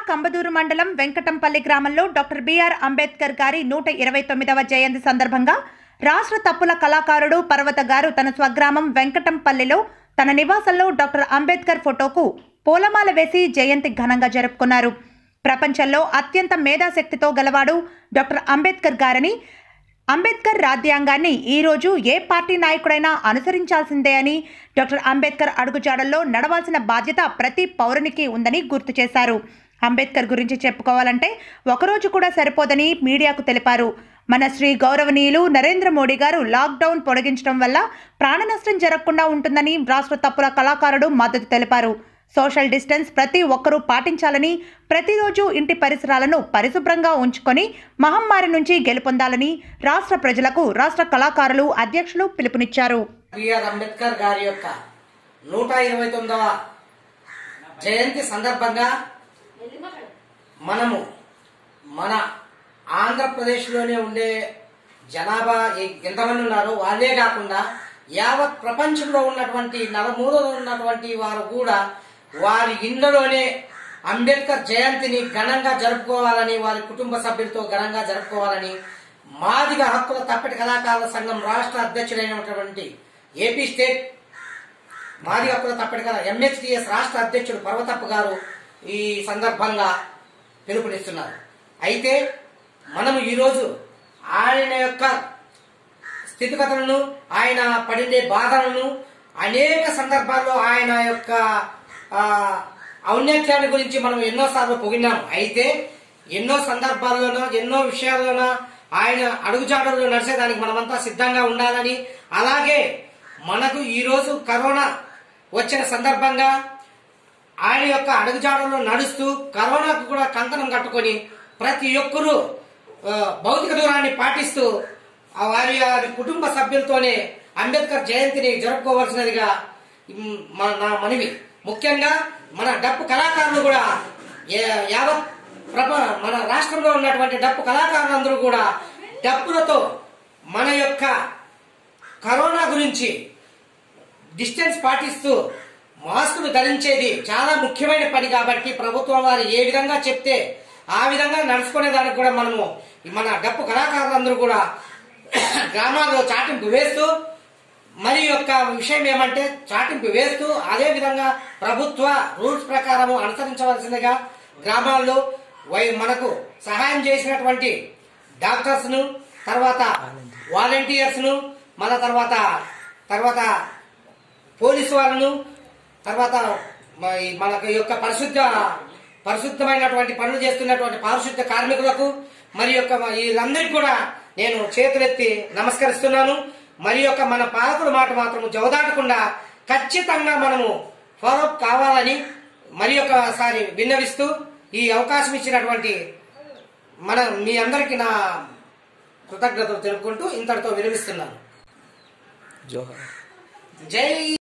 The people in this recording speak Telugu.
కంబదూరు మండలం వెంకటంపల్లి గ్రామంలో డాక్టర్ బిఆర్ అంబేద్కర్ గారి నూట ఇరవై తొమ్మిదవ జయంతి సందర్భంగా రాష్ట్ర తప్పుల కళాకారుడు పర్వత గారు తన స్వగ్రామం వెంకటంపల్లిలో తన నివాసంలో డాక్టర్ అంబేద్కర్ ఫోటోకు పూలమాల వేసి జయంతి ఘనంగా జరుపుకున్నారు ప్రపంచంలో అత్యంత మేధాశక్తితో గలవాడు డాక్టర్ అంబేద్కర్ గారని అంబేద్కర్ రాజ్యాంగాన్ని ఈరోజు ఏ పార్టీ నాయకుడైనా అనుసరించాల్సిందే అని డాక్టర్ అంబేద్కర్ అడుగుజాడల్లో నడవాల్సిన బాధ్యత ప్రతి పౌరునికి ఉందని గుర్తు చేశారు అంబేద్కర్ గురించి చెప్పుకోవాలంటే ఒకరోజు కూడా సరిపోదని మీడియాకు తెలిపారు మన శ్రీ గౌరవనీయులు నరేంద్ర మోడీ గారు లాక్డౌన్ పొడిగించడం వల్ల ప్రాణ నష్టం జరగకుండా ఉంటుందని రాష్ట్ర తప్పుల కళాకారుడు మద్దతు తెలిపారు సోషల్ డిస్టెన్స్ ప్రతి ఒక్కరూ పాటించాలని ప్రతిరోజు ఇంటి పరిసరాలను పరిశుభ్రంగా ఉంచుకొని మహమ్మారి నుంచి గెలుపొందాలని రాష్ట్ర ప్రజలకు రాష్ట్ర కళాకారులు అధ్యక్షులు పిలుపునిచ్చారు బిఆర్ అంబేద్కర్ గారి యొక్క నూట ఇరవై తొమ్మిదవ జయంతి సందర్భంగా మనము మన ఆంధ్రప్రదేశ్లోనే ఉండే జనాభా ఏ- ఎంతమంది ఉన్నారో వాళ్ళే కాకుండా యావత్ ప్రపంచంలో ఉన్నటువంటి నలమూలలో ఉన్నటువంటి వారు కూడా వారి ఇళ్లలోనే అంబేద్కర్ జయంతిని ఘనంగా జరుపుకోవాలని వారి కుటుంబ సభ్యులతో ఘనంగా జరుపుకోవాలని మాదిగ హక్కుల తప్పటి కళాకారుల సంఘం రాష్ట్ర అధ్యక్షుడైనటువంటి ఏపీ స్టేట్ మాది హక్కుల తప్పటి కళ ఎంహెచ్డిఎస్ రాష్ట్ర అధ్యక్షుడు పర్వతప్ప గారు ఈ సందర్భంగా పిలుపునిస్తున్నారు అయితే మనము ఈరోజు ఆయన యొక్క స్థితిగతులను ఆయన పడిండే బాధలను అనేక సందర్భాల్లో ఆయన యొక్క ఆ, ఔన్నత్యాన్ని గురించి మనం ఎన్నోసార్లు పొగినాం అయితే ఎన్నో సందర్భాల్లోనో ఎన్నో విషయాల్లోనో ఆయన అడుగుజాడల్లో నడిచేదానికి మనమంతా సిద్ధంగా ఉండాలని అలాగే మనకు ఈరోజు కరోనా వచ్చిన సందర్భంగా ఆయన యొక్క అడుగుజాడల్లో నడుస్తూ కరోనాకు కూడా కంకణం కట్టుకొని ప్రతి ఒక్కరూ ఆ, భౌతిక దూరాన్ని పాటిస్తూ ఆ వారి వారి కుటుంబ సభ్యులతోనే అంబేద్కర్ జయంతిని జరుపుకోవాల్సినదిగా మ్, మన నా మనవి ముఖ్యంగా మన డప్పు కళాకారులు కూడా ఏ- యావత్ ప్రప మన రాష్ట్రంలో ఉన్నటువంటి డప్పు కళాకారులందరూ కూడా డప్పులతో మన యొక్క కరోనా గురించి డిస్టెన్స్ పాటిస్తూ మాస్కులు ధరించేది చాలా ముఖ్యమైన పని కాబట్టి ప్రభుత్వం వారు ఏ విధంగా చెప్తే ఆ విధంగా నడుచుకునే దానికి కూడా మనము మన డప్పు కళాకారులందరూ కూడా గ్రామాల్లో చాటింపు వేస్తూ మరి యొక్క విషయం ఏమంటే చాటింపు వేస్తూ అదే విధంగా ప్రభుత్వ రూల్స్ ప్రకారము అనుసరించవలసిందిగా గ్రామాల్లో వై మనకు సహాయం చేసినటువంటి డాక్టర్స్ ను తర్వాత వాలంటీర్స్ ను మన తర్వాత తర్వాత పోలీసు వాళ్ళను తర్వాత మ- మనకు యొక్క పరిశుద్ధ పరిశుద్ధమైనటువంటి పనులు చేస్తున్నటువంటి పారిశుద్ధ కార్మికులకు మరి యొక్క వీళ్ళందరికీ కూడా నేను చేతులెత్తి నమస్కరిస్తున్నాను మరి యొక్క మన పాలకుల మాట మాత్రము జవదాటకుండా ఖచ్చితంగా మనము ఫాలో కావాలని మరి ఒకసారి విన్నవిస్తూ ఈ అవకాశం ఇచ్చినటువంటి మన మీ అందరికీ నా కృతజ్ఞతలు తెలుపుకుంటూ ఇంతటితో విరమిస్తున్నాను జోహార్ జై